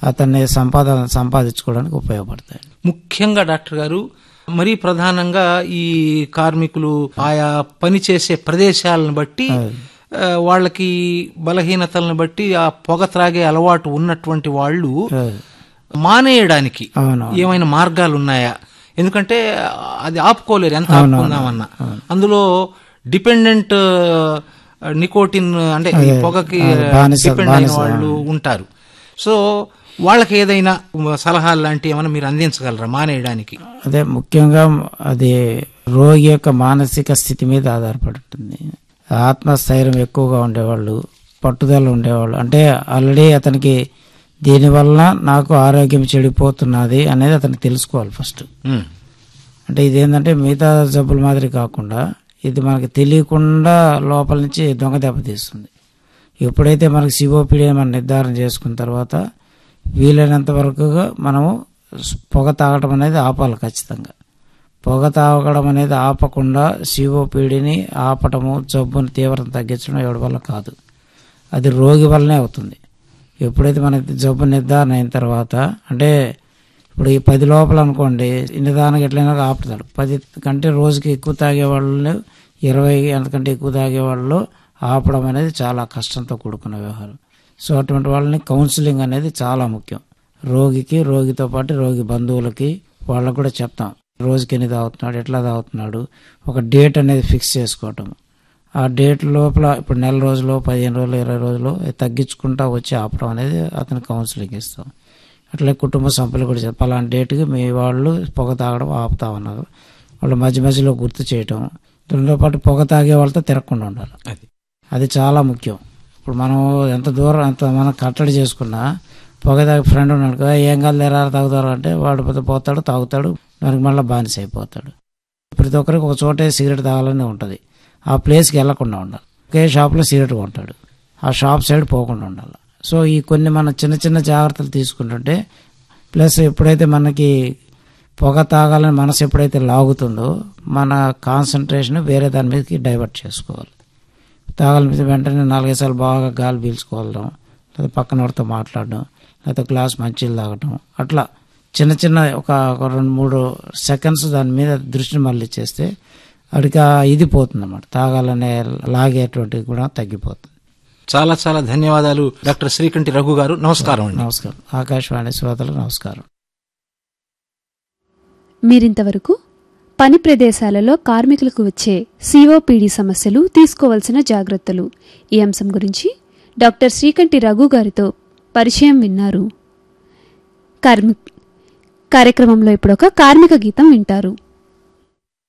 అతన్ని సంపాదన సంపాదించుకోవడానికి ఉపయోగపడతాయి ముఖ్యంగా డాక్టర్ గారు మరీ ప్రధానంగా ఈ కార్మికులు ఆయా పని చేసే ప్రదేశాలను బట్టి ఆ, వాళ్ళకి బలహీనతలను బట్టి ఆ పొగ త్రాగే అలవాటు ఉన్నటువంటి వాళ్ళు మానేయడానికి అవును ఏమైనా మార్గాలు ఉన్నాయా ఎందుకంటే అది ఆపుకోలేరు ఎంత ఆపుకుందామన్నా అందులో డిపెండెంట్ నికోటిన్ అంటే ఈ పొగకి బానిస- డిపెండ్ అయిన వాళ్ళు ఉంటారు సో వాళ్ళకి ఏదైనా సలహాలు లాంటివి ఏమైనా మీరు అందించగలరా మానేయడానికి అదే ముఖ్యంగా అది రోగి యొక్క మానసిక స్థితి మీద ఆధారపడి ఉంటుంది ఆత్మస్థైర్యం ఎక్కువగా ఉండేవాళ్ళు పట్టుదల ఉండేవాళ్ళు అంటే ఆల్రెడీ అతనికి దీనివల్ల నాకు ఆరోగ్యం చెడిపోతున్నది అనేది అతనికి తెలుసుకోవాలి ఫస్ట్ ఉమ్. అంటే ఇదేంటంటే మిగతా జబ్బుల మాదిరి కాకుండా ఇది మనకి తెలియకుండా లోపల నుంచి దొంగ దెబ్బ తీస్తుంది ఎప్పుడైతే మనకి సిఓపిడి మనం నిర్ధారణ చేసుకున్న తర్వాత వీలైనంత వరకుగా మనము పొగ తాగడం అనేది ఆపాలి ఖచ్చితంగా పొగ తాగడం అనేది ఆపకుండా సిఓపిడిని ఆపటము జబ్బుని తీవ్రత తగ్గించడం ఎవరి వల్ల కాదు అది రోగి వల్లనే అవుతుంది ఎప్పుడైతే మనకి జబ్బు నిర్ధారణ అయిన తర్వాత అంటే ఇప్పుడు ఈ పది లోపల అనుకోండి నిదానంగా ఎట్లయినా ఆపుతాడు పది కంటే రోజుకి ఎక్కువ తాగే వాళ్ళు ఇరవై అంతకంటే ఎక్కువ తాగే వాళ్ళు ఆపడం అనేది చాలా కష్టంతో కూడుకున్న వ్యవహారం సో అటువంటి వాళ్ళని కౌన్సిలింగ్ అనేది చాలా ముఖ్యం రోగికి రోగితో పాటు రోగి బంధువులకి వాళ్ళకు కూడా చెప్తాం రోజుకి ఎన్ని తాగుతున్నాడు ఎట్లా తాగుతున్నాడు ఒక డేట్ అనేది ఫిక్స్ చేసుకోవటం ఆ డేట్ లోపల ఇప్పుడు నెల రోజులు పదిహేను రోజులు ఇరవై రోజులు తగ్గించుకుంటా వచ్చి ఆపడం అనేది అతను కౌన్సిలింగ్ ఇస్తాం అట్లే కుటుంబ సభ్యులు కూడా చెప్పాలి పలానా డేట్కి మీ వాళ్ళు పొగ తాగడం ఆపుతామన్నారు వాళ్ళు మధ్య మధ్యలో గుర్తు చేయటం దీనితో పాటు పొగ తాగే వాళ్ళతో తిరగకుండా ఉండాలి అది అది చాలా ముఖ్యం ఇప్పుడు మనం ఎంత దూరం ఎంత మనం కట్టడి చేసుకున్నా పొగ తాగి ఫ్రెండ్ ఉన్నాడు కదా ఏం కాదు లేరా తాగుతారు అంటే వాడు పోతే పోతాడు తాగుతాడు దానికి మళ్ళీ బానిస అయిపోతాడు ప్రతి ఒక్కరికి ఒక చోటే సిగరెట్ తాగాలని ఉంటుంది ఆ ప్లేస్కి వెళ్లకుండా ఉండాలి ఒకే షాప్లో సిగరెట్ కొంటాడు ఆ షాప్ సైడ్ పోకుండా ఉండాలి సో ఈ కొన్ని మన చిన్న చిన్న జాగ్రత్తలు తీసుకుంటుంటే ప్లస్ ఎప్పుడైతే మనకి పొగ తాగాలని మనసు ఎప్పుడైతే లాగుతుందో మన కాన్సన్ట్రేషన్ వేరే దాని మీదకి డైవర్ట్ చేసుకోవాలి తాగాలనిపిస్తే వెంటనే నాలుగైదు సార్లు బాగా గాలి పీల్చుకోవడం లేదా పక్కన వాడితో మాట్లాడడం లేదా గ్లాస్ మంచిలు తాగడం అట్లా చిన్న చిన్న ఒక ఒక రెండు మూడు సెకండ్స్ దాని మీద దృష్టిని మళ్ళీ చేస్తే అడికి ఆ ఇది పోతుంది అన్నమాట తాగాలనే లాగేటువంటిది కూడా తగ్గిపోతుంది చాలా చాలా ధన్యవాదాలు డాక్టర్ శ్రీకంఠి రఘు గారు నమస్కారం అండి నమస్కారం ఆకాశవాణి శ్రోతలకు నమస్కారం మీరింతవరకు పని ప్రదేశాలలో కార్మికులకు వచ్చే సిఓపిడి సమస్యలు తీసుకోవలసిన జాగ్రత్తలు ఈ అంశం గురించి డాక్టర్ శ్రీకంఠి రఘు గారితో పరిచయం విన్నారు కార్మి కార్యక్రమంలో ఇప్పుడు ఒక కార్మిక గీతం వింటారు